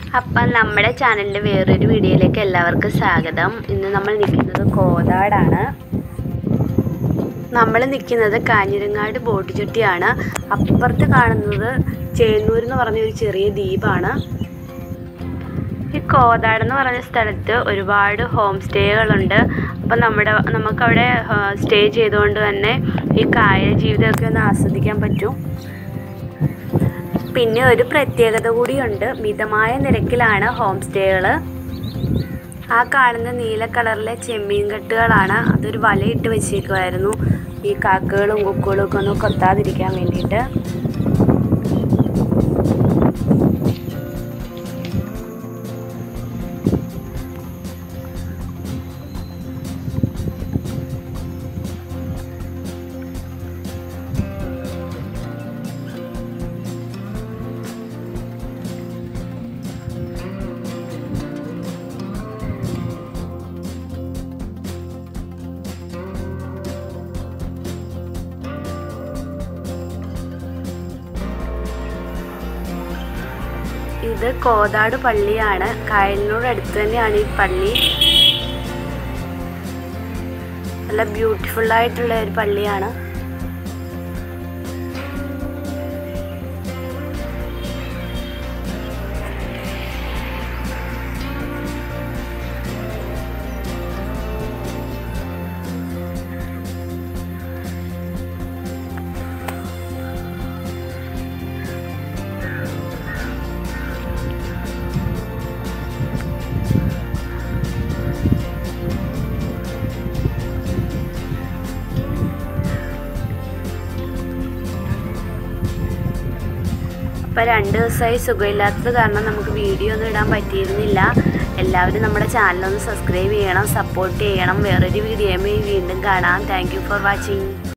അപ്പം നമ്മുടെ ചാനലിൻ്റെ വേറൊരു വീഡിയോയിലേക്ക് എല്ലാവർക്കും സ്വാഗതം ഇന്ന് നമ്മൾ നിൽക്കുന്നത് കോതാടാണ് നമ്മൾ നിൽക്കുന്നത് കാഞ്ഞിരങ്ങാട് ബോട്ട് ചുട്ടിയാണ് അപ്പുറത്ത് കാണുന്നത് ചേന്നൂർ എന്ന് പറഞ്ഞ ഒരു ചെറിയ ദ്വീപാണ് ഈ കോതാട് എന്ന് പറഞ്ഞ സ്ഥലത്ത് ഒരുപാട് ഹോം സ്റ്റേകളുണ്ട് അപ്പം നമ്മുടെ നമുക്കവിടെ സ്റ്റേ ചെയ്തുകൊണ്ട് തന്നെ ഈ കായൽ ജീവിതമൊക്കെ ഒന്ന് ആസ്വദിക്കാൻ പറ്റും പിന്നെ ഒരു പ്രത്യേകത കൂടിയുണ്ട് മിതമായ നിരക്കിലാണ് ഹോം സ്റ്റേകൾ ആ കാണുന്ന നീല കളറിലെ ചെമ്മീൻ കെട്ടുകളാണ് അതൊരു വലയിട്ട് വെച്ചേക്കുമായിരുന്നു ഈ കാക്കകളും കുക്കുകളും ഒക്കെ ഒന്ന് കൊത്താതിരിക്കാൻ വേണ്ടിയിട്ട് ഇത് കോതാട് പള്ളിയാണ് കായലിനോട് അടുത്ത് തന്നെയാണ് ഈ പള്ളി നല്ല ബ്യൂട്ടിഫുൾ ആയിട്ടുള്ള ഒരു പള്ളിയാണ് അപ്പോൾ രണ്ട് ദിവസമായി സുഖമില്ലാത്തത് കാരണം നമുക്ക് വീഡിയോ ഒന്നും ഇടാൻ പറ്റിയിരുന്നില്ല എല്ലാവരും നമ്മുടെ ചാനലൊന്ന് സബ്സ്ക്രൈബ് ചെയ്യണം സപ്പോർട്ട് ചെയ്യണം വേറൊരു വീഡിയോയുമായി വീണ്ടും കാണാം താങ്ക് ഫോർ വാച്ചിങ്